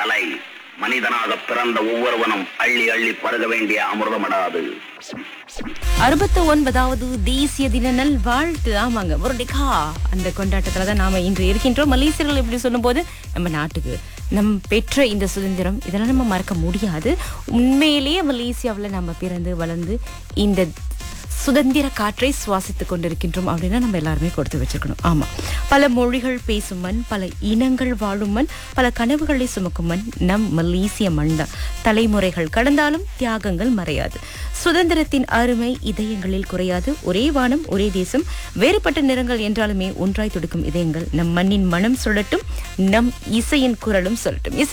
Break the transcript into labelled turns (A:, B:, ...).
A: கலை மனிதனாக பிறந்த ஒவ்வொருவனும் அள்ளி அள்ளி பருக வேண்டிய அமிர்தமடாது
B: அறுபத்து ஒன்பதாவது தேசிய தின நல் வாழ்த்து ஆமாங்க முருடிகா அந்த கொண்டாட்டத்துல தான் நாம இன்று இருக்கின்றோம் மலேசியர்கள் இப்படி சொல்லும்போது நம்ம நாட்டுக்கு நம் பெற்ற இந்த சுதந்திரம் இதெல்லாம் நம்ம மறக்க முடியாது உண்மையிலேயே மலேசியாவில் நம்ம பிறந்து வளர்ந்து இந்த சுதந்திர காற்றை சுவாசித்துக் கொண்டிருக்கின்றோம் அப்படின்னா நம்ம எல்லாருமே கொடுத்து வச்சிருக்கணும் ஆமா பல மொழிகள் பேசும் மண் பல இனங்கள் வாழும் மண் பல கனவுகளை சுமக்கும் மண் நம் மலேசிய மண் தான் தலைமுறைகள் கடந்தாலும் தியாகங்கள் மறையாது சுதந்திரத்தின் அருமை இதயங்களில் குறையாது ஒரே வானம் ஒரே தேசம் வேறுபட்ட நிறங்கள் என்றாலுமே ஒன்றாய் துடிக்கும் இதயங்கள் நம் மண்ணின் மனம் சொல்லட்டும் நம் இசையின் குரலும் சொல்லட்டும் இசை